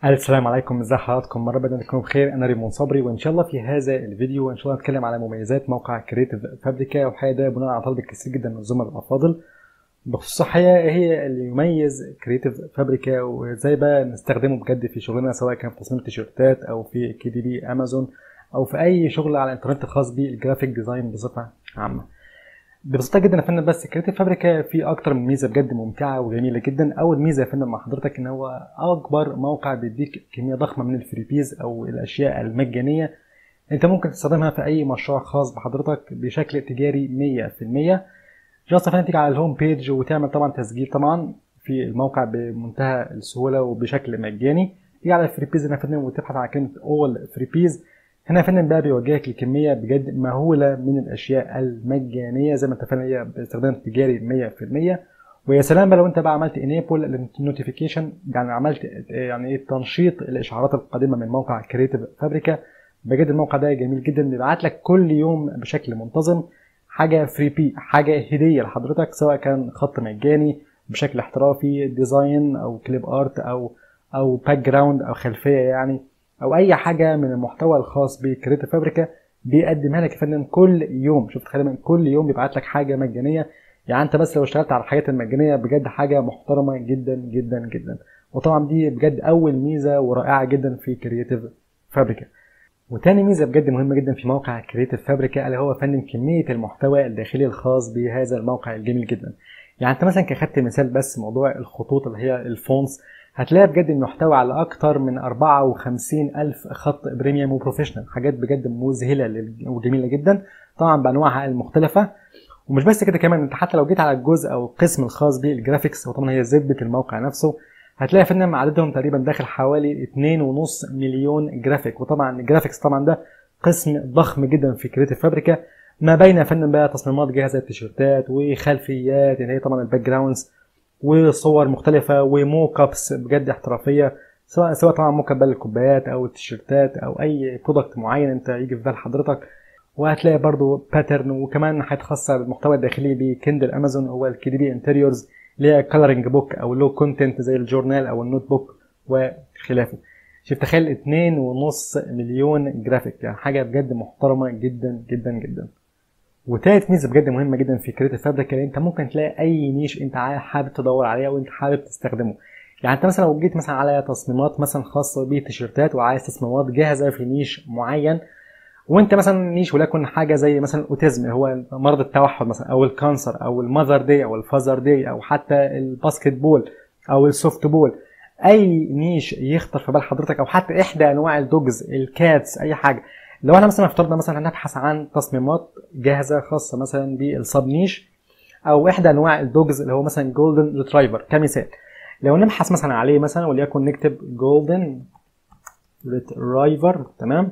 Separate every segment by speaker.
Speaker 1: السلام عليكم ازي حضراتكم مره بدنا تكونوا بخير انا ريمون صبري وان شاء الله في هذا الفيديو ان شاء الله نتكلم على مميزات موقع كريتيف فابريكا وحقيقه ده بناء على طلب كتير جدا من الزملاء الافاضل بخصوص الحقيقه ايه هي اللي يميز كريتيف فابريكا وازاي بقى نستخدمه بجد في شغلنا سواء كان في تصميم تيشيرتات او في كي دي بي امازون او في اي شغل على الانترنت الخاص بالجرافيك ديزاين بصفه عامه ببساطه جدا يا فندم بس كريتيف فابريكا فيه اكتر من ميزه بجد ممتعه وجميله جدا اول ميزه يا فندم مع حضرتك ان هو اكبر موقع بيديك كميه ضخمه من الفريبيز او الاشياء المجانيه انت ممكن تستخدمها في اي مشروع خاص بحضرتك بشكل تجاري 100% جاست فندم تيجي على الهوم بيج وتعمل طبعا تسجيل طبعا في الموقع بمنتهى السهوله وبشكل مجاني تيجي على الفريبيز هنا يا فندم وتبحث عن كلمه اول فريبيز هنا يا فندم بقى بيوجهك لكميه بجد مهوله من الاشياء المجانيه زي ما اتفقنا هي باستخدام تجاري 100% ويا سلام بقى لو انت بقى عملت انيبل للنوتيفيكيشن يعني عملت يعني ايه تنشيط الاشعارات القادمه من موقع كريتيف فابريكا بجد الموقع ده جميل جدا بيبعت لك كل يوم بشكل منتظم حاجه فري بي حاجه هديه لحضرتك سواء كان خط مجاني بشكل احترافي ديزاين او كليب ارت او او باك جراوند او خلفيه يعني او اي حاجه من المحتوى الخاص بكريتيف فابريكا بيقدمها لك يا فندم كل يوم شوف تخيل كل يوم بيبعت لك حاجه مجانيه يعني انت بس لو اشتغلت على الحاجات المجانيه بجد حاجه محترمه جدا جدا جدا وطبعا دي بجد اول ميزه ورائعه جدا في كريتيف فابريكا وتاني ميزه بجد مهمه جدا في موقع كريتيف فابريكا اللي هو فندم كميه المحتوى الداخلي الخاص بهذا الموقع الجميل جدا يعني انت مثلا كخدت مثال بس موضوع الخطوط اللي هي الفونتس هتلاقي بجد المحتوى على اكتر من 54 الف خط بريميوم وبروفيشنال حاجات بجد مذهله وجميله جدا طبعا بانواعها المختلفه ومش بس كده كمان انت حتى لو جيت على الجزء او القسم الخاص بالجرافيكس وطبعا هي زبده الموقع نفسه هتلاقي يا فندم عددهم تقريبا داخل حوالي 2.5 مليون جرافيك وطبعا الجرافيكس طبعا ده قسم ضخم جدا في كريتيف فابريكا ما بين يا فندم بقى تصميمات جاهزه التيشيرتات وخلفيات يعني هي طبعا الباك جراوندز وصور مختلفه وموك ابس بجد احترافيه سواء سواء طبعا موك اب للكوبايات او التيشيرتات او اي برودكت معين انت يجي في بال حضرتك وهتلاقي برضو باترن وكمان حاجات خاصه بالمحتوى الداخلي بكندل امازون هو الكي دي بي انتريورز اللي هي كولرنج بوك او لو كونتنت زي الجورنال او النوت بوك وخلافه شوف تخيل اتنين ونص مليون جرافيك يعني حاجه بجد محترمه جدا جدا جدا وتالت ميزه بجد مهمه جدا في كريتيف فابريكا انت ممكن تلاقي اي نيش انت حابب تدور عليها وانت حابب تستخدمه يعني انت مثلا لو جيت مثلا على تصميمات مثلا خاصه بالتيشيرتات وعايز تصميمات جاهزه في نيش معين وانت مثلا نيش وليكن حاجه زي مثلا الاوتيزم هو مرض التوحد مثلا او الكانسر او المذر داي او الفازر داي او حتى الباسكت بول او السوفت بول اي نيش يخطر في بال حضرتك او حتى احدى انواع الدوجز الكاتس اي حاجه لو احنا مثلا افترضنا مثلا هنبحث عن تصميمات جاهزه خاصه مثلا بالسب نيش او احدى انواع الدوجز اللي هو مثلا جولدن ريترايفر كمثال لو نبحث مثلا عليه مثلا وليكن نكتب جولدن ريترايفر تمام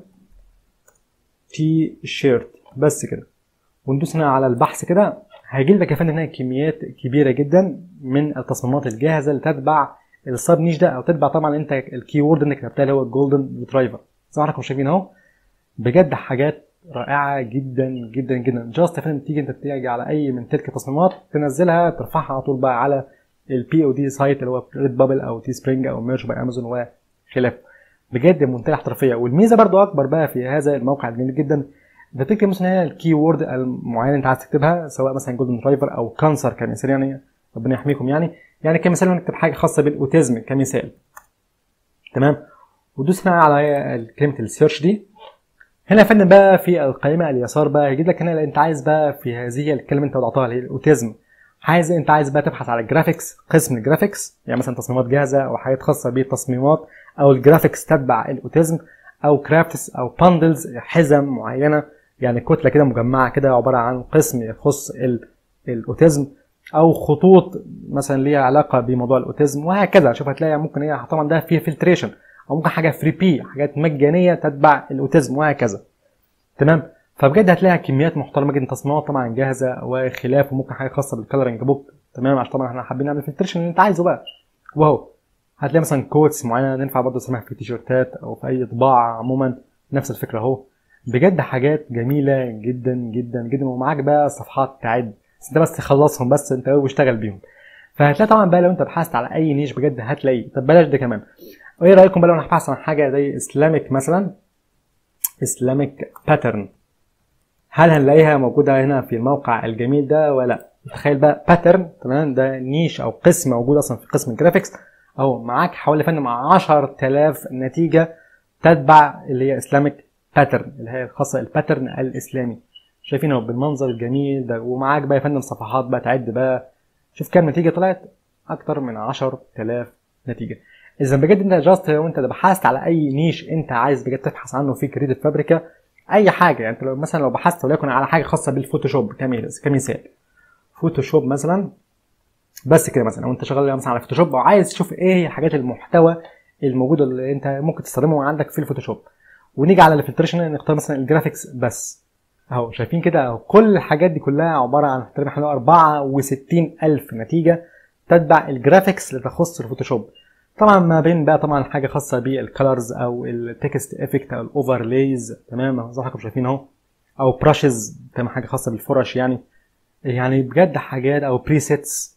Speaker 1: تي شيرت بس كده وندوس هنا على البحث كده هيجي لك يا فندم هنا كميات كبيره جدا من التصميمات الجاهزه اللي تتبع السب نيش ده او تتبع طبعا انت الكي وورد اللي كتبتها اللي هو الجولدن ريترايفر زي ما حضراتكم شايفين اهو بجد حاجات رائعه جدا جدا جدا جاست فندم تيجي انت تيجي على اي من تلك التصميمات تنزلها ترفعها على طول بقى على البي او دي سايت اللي هو ريد بابل او تي سبرينج او ميرش باي امازون وخلافه بجد منتهى الاحترافيه والميزه برضو اكبر بقى في هذا الموقع الجميل جدا انت تكتب مثلا هنا الكي وورد المعينه انت عايز تكتبها سواء مثلا جولدن درايفر او كانسر كمثال يعني ربنا يحميكم يعني يعني كمثال نكتب حاجه خاصه بالاوتيزم كمثال تمام ودوس هنا على كلمه السيرش دي هنا يا فندم بقى في القائمه اليسار بقى هيجيب لك هنا انت عايز بقى في هذه الكلمه انت وضعتها اللي هي الاوتيزم عايز انت عايز بقى تبحث على الجرافيكس قسم الجرافيكس يعني مثلا تصميمات جاهزه او حاجات خاصه بالتصميمات او الجرافيكس تتبع الاوتيزم او كرافتس او باندلز حزم معينه يعني كتله كده مجمعه كده عباره عن قسم يخص الاوتيزم او خطوط مثلا ليها علاقه بموضوع الاوتيزم وهكذا شوف هتلاقي ممكن هي طبعا ده فيه فلتريشن او ممكن حاجه فري بي حاجات مجانيه تتبع الاوتيزم وهكذا تمام فبجد هتلاقي كميات محترمه جدا تصميمات طبعا جاهزه وخلاف وممكن حاجه خاصه بالكلرنج بوك تمام عشان طبعا احنا حابين نعمل فلتريشن اللي انت عايزه بقى واهو هتلاقي مثلا كوتس معينه ننفع برضه نسميها في تيشيرتات او في اي طباعه عموما نفس الفكره اهو بجد حاجات جميله جدا جدا جدا ومعاك بقى صفحات تعد انت بس تخلصهم بس انت واشتغل بيهم فهتلاقي طبعا بقى لو انت بحثت على اي نيش بجد هتلاقيه طب بلاش ده كمان وايه رايكم بقى لو انا هبحث عن حاجه زي اسلامك مثلا اسلامك باترن هل هنلاقيها موجوده هنا في الموقع الجميل ده ولا لا تخيل بقى باترن تمام ده نيش او قسم موجود اصلا في قسم الجرافيكس او معاك حوالي فن مع 10000 نتيجه تتبع اللي هي اسلامك باترن اللي هي الخاصه الباترن الاسلامي شايفين اهو بالمنظر الجميل ده ومعاك بقى يا فندم صفحات بقى تعد بقى شوف كام نتيجه طلعت اكتر من 10000 نتيجه اذا بجد انت جاست وانت بحثت على اي نيش انت عايز بجد تبحث عنه في كريتيف فابريكا اي حاجه يعني انت لو مثلا لو بحثت وليكن على حاجه خاصه بالفوتوشوب كمثال فوتوشوب مثلا بس كده مثلا وانت شغال مثلا على فوتوشوب وعايز تشوف ايه هي حاجات المحتوى الموجوده اللي انت ممكن تستخدمه عندك في الفوتوشوب ونيجي على الفلتريشن نختار مثلا الجرافيكس بس اهو شايفين كده اهو كل الحاجات دي كلها عباره عن تقريبا حوالي 64 الف نتيجه تتبع الجرافيكس اللي تخص الفوتوشوب طبعا ما بين بقى طبعا حاجه خاصه بالكالرز او التكست افكت او الاوفرلايز تمام زي ما حضراتكم شايفين اهو او براشز تمام حاجه خاصه بالفرش يعني يعني بجد حاجات او بريسيتس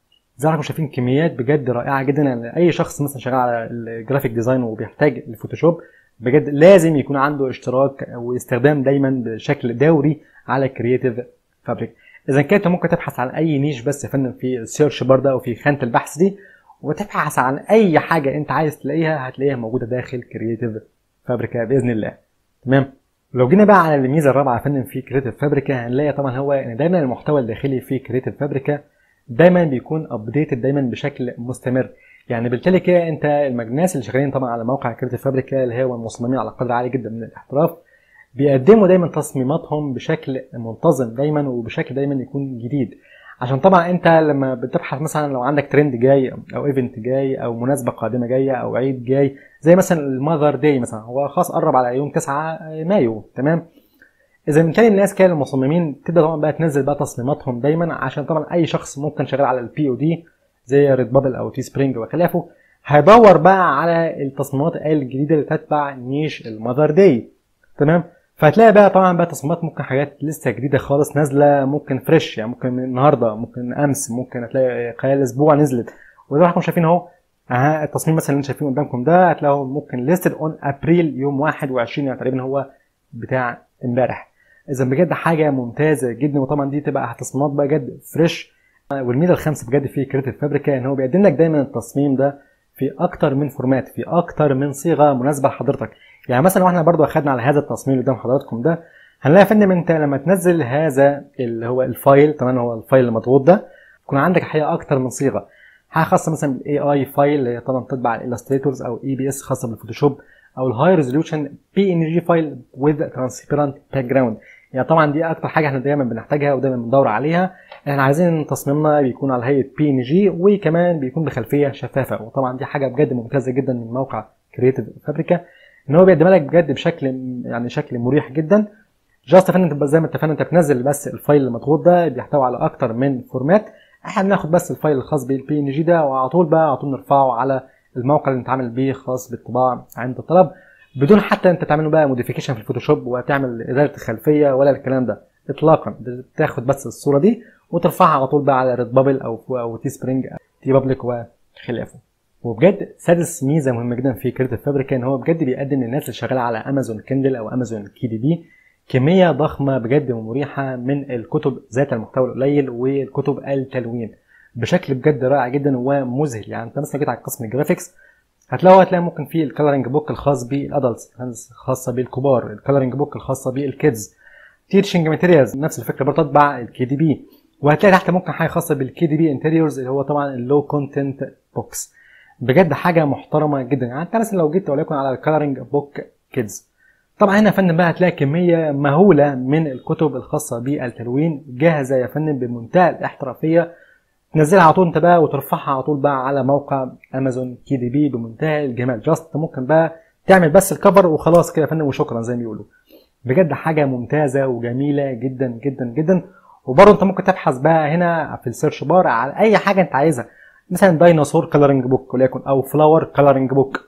Speaker 1: زي ما شايفين كميات بجد رائعه جدا يعني اي شخص مثلا شغال على الجرافيك ديزاين وبيحتاج الفوتوشوب بجد لازم يكون عنده اشتراك واستخدام دايما بشكل دوري على كرييتيف فابريك اذا كنت ممكن تبحث عن اي نيش بس يا فندم في السيرش بار ده او في خانه البحث دي وتبحث عن اي حاجه انت عايز تلاقيها هتلاقيها موجوده داخل كرييتيف فابريكا باذن الله تمام لو جينا بقى على الميزه الرابعه يا فندم في كرييتيف فابريكا هنلاقي طبعا هو ان دايما المحتوى الداخلي في كرييتيف فابريكا دايما بيكون ابديتد دايما بشكل مستمر يعني بالتالي كده انت الناس اللي شغالين طبعا على موقع كريتيف فابريكا اللي هو المصممين على قدر عالي جدا من الاحتراف بيقدموا دايما تصميماتهم بشكل منتظم دايما وبشكل دايما يكون جديد عشان طبعا انت لما بتبحث مثلا لو عندك ترند جاي او ايفنت جاي او مناسبه قادمه جايه او عيد جاي زي مثلا المذر داي مثلا هو خلاص قرب على يوم 9 مايو تمام اذا بالتالي الناس كان المصممين تبدا طبعا بقى تنزل بقى تصميماتهم دايما عشان طبعا اي شخص ممكن شغال على البي او دي زي ريد بابل او تي سبرينج وخلافه هيدور بقى على التصميمات الجديده اللي تتبع نيش المذر داي تمام فهتلاقي بقى طبعا بقى تصميمات ممكن حاجات لسه جديده خالص نازله ممكن فريش يعني ممكن النهارده ممكن امس ممكن هتلاقي خلال اسبوع نزلت وزي ما احنا شايفين اهو اها التصميم مثلا اللي انتم شايفينه قدامكم ده هتلاقوا ممكن ليستد اون ابريل يوم 21 يعني تقريبا هو بتاع امبارح اذا بجد حاجه ممتازه جدا وطبعا دي تبقى تصميمات بقى جد فريش والميزه الخامسه بجد في كريتيف فابريكا ان هو بيقدم لك دايما التصميم ده في اكتر من فورمات في اكتر من صيغه مناسبه لحضرتك يعني مثلا واحنا برضو اخدنا على هذا التصميم اللي قدام حضراتكم ده هنلاقي يا فندم انت لما تنزل هذا اللي هو الفايل تمام هو الفايل المضغوط ده يكون عندك حقيقه اكتر من صيغه حاجه خاصه مثلا بالاي اي فايل اللي هي طبعا تتبع الالستريتورز او اي بي اس خاصه بالفوتوشوب او الهاي ريزوليوشن بي ان جي فايل وذ ترانسبيرنت باك جراوند يعني طبعا دي اكتر حاجه احنا دايما بنحتاجها ودايما بندور عليها احنا عايزين تصميمنا بيكون على هيئه بي ان جي وكمان بيكون بخلفيه شفافه وطبعا دي حاجه بجد ممتازه جدا من موقع كريتيف فابريكا ان هو بيقدمها لك بجد بشكل يعني شكل مريح جدا جاست فن انت زي ما اتفقنا انت بتنزل بس الفايل المضغوط ده بيحتوي على اكتر من فورمات احنا بناخد بس الفايل الخاص بالبي ان جي ده وعلى طول بقى على طول نرفعه على الموقع اللي نتعامل بيه خاص بالطباعه عند الطلب بدون حتى انت تعمل بقى موديفيكيشن في الفوتوشوب وتعمل ازاله الخلفيه ولا الكلام ده اطلاقا بتاخد بس الصوره دي وترفعها على طول بقى على ريد بابل او او تي سبرينج تي بابليك وخلافه وبجد سادس ميزه مهمه جدا في كريتيف فابريكا ان هو بجد بيقدم للناس اللي شغاله على امازون كندل او امازون كي دي بي كميه ضخمه بجد ومريحه من الكتب ذات المحتوى القليل والكتب التلوين بشكل بجد رائع جدا ومذهل يعني انت مثلا جيت على قسم الجرافيكس هتلاقوا هتلاقي ممكن في الكالرنج بوك الخاص بالادلتس الخاصه بالكبار الكالرنج بوك الخاصه بالكيدز تيتشنج ماتيريالز نفس الفكره برضه تتبع الكي دي بي وهتلاقي تحت ممكن حاجه خاصه بالكي دي بي انتريورز اللي هو طبعا اللو كونتنت بوكس بجد حاجه محترمه جدا يعني انت مثلا لو جيت وليكن على الكالرنج بوك كيدز طبعا هنا يا فندم بقى هتلاقي كميه مهوله من الكتب الخاصه بالتلوين جاهزه يا فندم بمنتهى الاحترافيه تنزلها على طول انت بقى وترفعها على طول بقى على موقع امازون كي دي بي بمنتهى الجمال جاست ممكن بقى تعمل بس الكفر وخلاص كده يا فندم وشكرا زي ما بيقولوا بجد حاجه ممتازه وجميله جدا جدا جدا وبرضه انت ممكن تبحث بقى هنا في السيرش بار على اي حاجه انت عايزها مثلا ديناصور كلرنج بوك وليكن او فلاور كلرنج بوك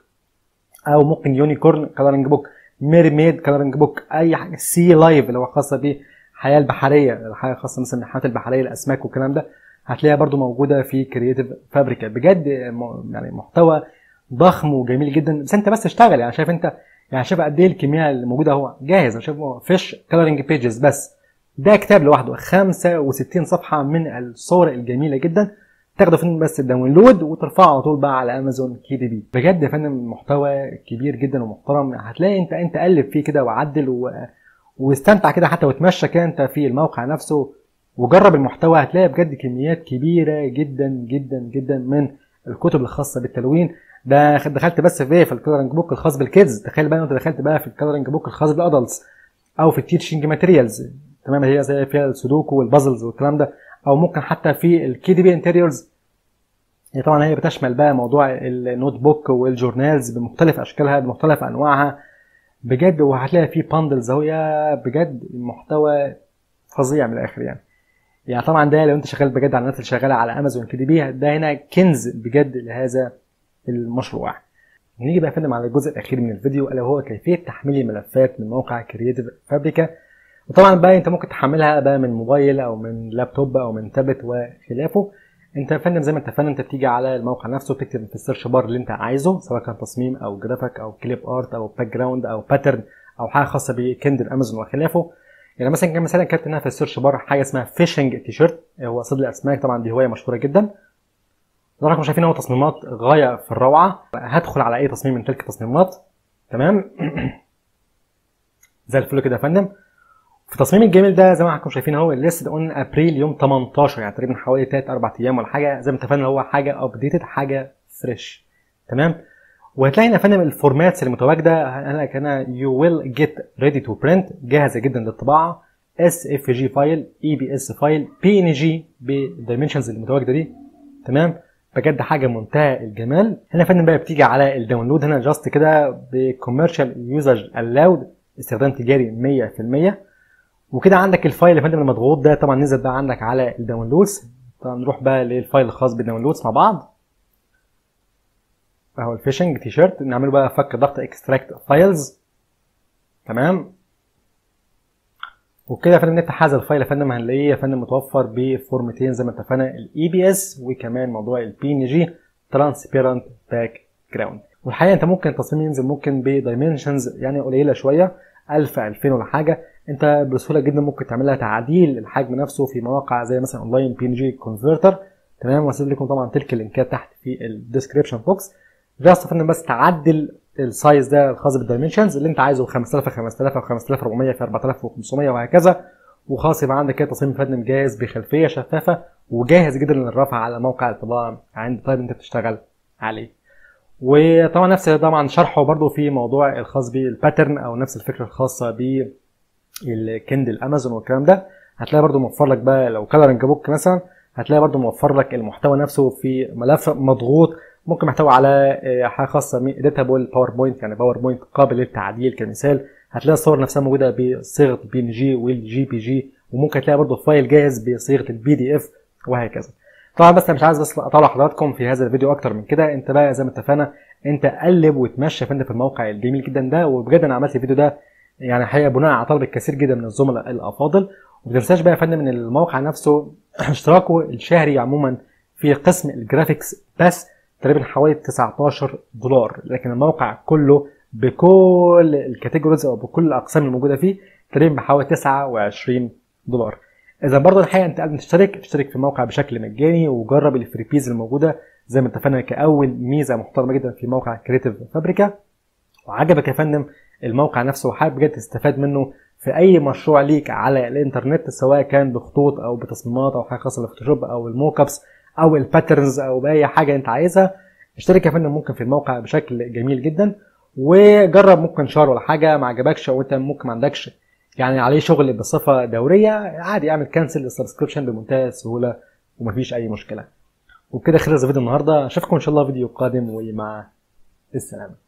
Speaker 1: او ممكن يونيكورن كلرنج بوك ميرميد كلرنج بوك اي حاجه سي لايف اللي هو خاصه بالحياه البحريه الحاجه خاصه مثلا بالحياه البحريه الاسماك والكلام ده هتلاقيها برضو موجوده في كرييتيف فابريكا بجد يعني محتوى ضخم وجميل جدا بس انت بس اشتغل يعني شايف انت يعني شايف قد ايه الكميه اللي موجوده اهو جاهز انا شايف فيش كلرنج بيجز بس ده كتاب لوحده 65 صفحه من الصور الجميله جدا تاخده فين بس الداونلود وترفعه على طول بقى على امازون كي دي بي بجد يا فندم محتوى كبير جدا ومحترم هتلاقي انت انت قلب فيه كده وعدل و... واستمتع كده حتى وتمشى كده انت في الموقع نفسه وجرب المحتوى هتلاقي بجد كميات كبيره جدا جدا جدا من الكتب الخاصه بالتلوين ده دخلت بس في ايه في الكلرنج بوك الخاص بالكيدز تخيل بقى انت دخلت بقى في الكلرنج بوك الخاص بالادلتس او في التيتشنج ماتيريالز تمام هي زي فيها السودوكو والبازلز والكلام ده او ممكن حتى في الكي دي بي انتريورز هي طبعا هي بتشمل بقى موضوع النوت بوك والجورنالز بمختلف اشكالها بمختلف انواعها بجد وهتلاقي فيه باندلز اهو يا بجد المحتوى فظيع من الاخر يعني يعني طبعا ده لو انت شغال بجد على الناس اللي شغاله على امازون كي دي بي ده هنا كنز بجد لهذا المشروع نيجي بقى فندم على الجزء الاخير من الفيديو الا وهو كيفيه تحميل الملفات من موقع كرييتيف فابريكا وطبعا بقى انت ممكن تحملها بقى من موبايل او من لابتوب او من تابلت وخلافه انت يا فندم زي ما اتفقنا انت بتيجي على الموقع نفسه بتكتب في السيرش بار اللي انت عايزه سواء كان تصميم او جرافيك او كليب ارت او باك جراوند او باترن او حاجه خاصه بكندل امازون وخلافه يعني مثلا كان مثلا كتبت هنا في السيرش بار حاجه اسمها فيشنج تي شيرت هو صيد الاسماك طبعا دي هوايه مشهوره جدا طبعا احنا شايفين هو تصميمات غايه في الروعه هدخل على اي تصميم من تلك التصميمات تمام زي الفل كده يا فندم في التصميم الجميل ده زي ما حضراتكم شايفين اهو ليست اون ابريل يوم 18 يعني تقريبا حوالي 3 4 ايام ولا حاجه زي ما اتفقنا هو حاجه ابديتد حاجه فريش تمام وهتلاقي هنا يا فندم الفورماتس المتواجده انا كان يو ويل جيت ريدي تو برنت جاهزه جدا للطباعه اس اف جي فايل اي بي اس فايل بي ان جي بالدايمنشنز المتواجده دي تمام بجد حاجه منتهى الجمال هنا يا فندم بقى بتيجي على الداونلود هنا جاست كده بكوميرشال يوزر الاود استخدام تجاري 100% وكده عندك الفايل يا فندم المضغوط ده طبعا نزل بقى عندك على الداونلودز طبعا نروح بقى للفايل الخاص بالداونلودز مع بعض اهو الفيشنج تي شيرت نعمله بقى فك ضغط اكستراكت فايلز تمام وكده يا فندم نفتح هذا الفايل يا فندم هنلاقيه يا فندم متوفر بفورمتين زي ما اتفقنا الاي بي اس وكمان موضوع البي ان جي ترانسبيرنت باك جراوند والحقيقه انت ممكن التصميم ينزل ممكن بدايمنشنز يعني قليله شويه 1000 2000 ولا حاجه انت بسهوله جدا ممكن تعملها تعديل الحجم نفسه في مواقع زي مثلا اونلاين بي ان جي كونفرتر تمام واسيب لكم طبعا تلك اللينكات تحت في الديسكربشن بوكس جاست فندم بس تعدل السايز ده الخاص بالدايمنشنز اللي انت عايزه 5000 في 5000 او 5400 في 4500 وهكذا وخلاص يبقى عندك كده تصميم فندم جاهز بخلفيه شفافه وجاهز جدا للرفع على موقع الطباعه عند طيب انت بتشتغل عليه وطبعا نفس طبعا شرحه برضو في موضوع الخاص بالباترن او نفس الفكره الخاصه بالكندل امازون والكلام ده هتلاقي برضو موفر لك بقى لو كلرنج بوك مثلا هتلاقي برضو موفر لك المحتوى نفسه في ملف مضغوط ممكن محتوى على حاجه خاصه اديتابل باوربوينت يعني باوربوينت قابل للتعديل كمثال هتلاقي الصور نفسها موجوده بصيغه البي ان جي والجي بي جي وممكن تلاقي برضو فايل جاهز بصيغه البي دي اف وهكذا طبعا بس انا مش عايز بس اطلع حضراتكم في هذا الفيديو اكتر من كده انت بقى زي ما اتفقنا انت قلب وتمشى فانت في الموقع الجميل جدا ده وبجد انا عملت الفيديو ده يعني حقيقه بناء على طلب الكثير جدا من الزملاء الافاضل وما تنساش بقى يا فندم ان الموقع نفسه اشتراكه الشهري عموما في قسم الجرافيكس بس تقريبا حوالي 19 دولار لكن الموقع كله بكل الكاتيجوريز او بكل الاقسام الموجوده فيه تقريبا بحوالي 29 دولار اذا برضه الحقيقه انت قبل تشترك اشترك في الموقع بشكل مجاني وجرب الفريبيز الموجوده زي ما اتفقنا كاول ميزه محترمه جدا في موقع كريتيف فابريكا وعجبك يا فندم الموقع نفسه وحابب بجد تستفاد منه في اي مشروع ليك على الانترنت سواء كان بخطوط او بتصميمات او حاجه خاصه بالفوتوشوب او الموك ابس او الباترنز او باي حاجه انت عايزها اشترك يا فندم ممكن في الموقع بشكل جميل جدا وجرب ممكن شهر ولا حاجه ما عجبكش او انت ممكن ما عندكش يعني عليه شغل بصفه دوريه عادي اعمل كانسل للسبسكريبشن بمنتهى السهوله ومفيش اي مشكله وبكده خلص فيديو النهارده اشوفكم ان شاء الله فيديو قادم ومع السلامه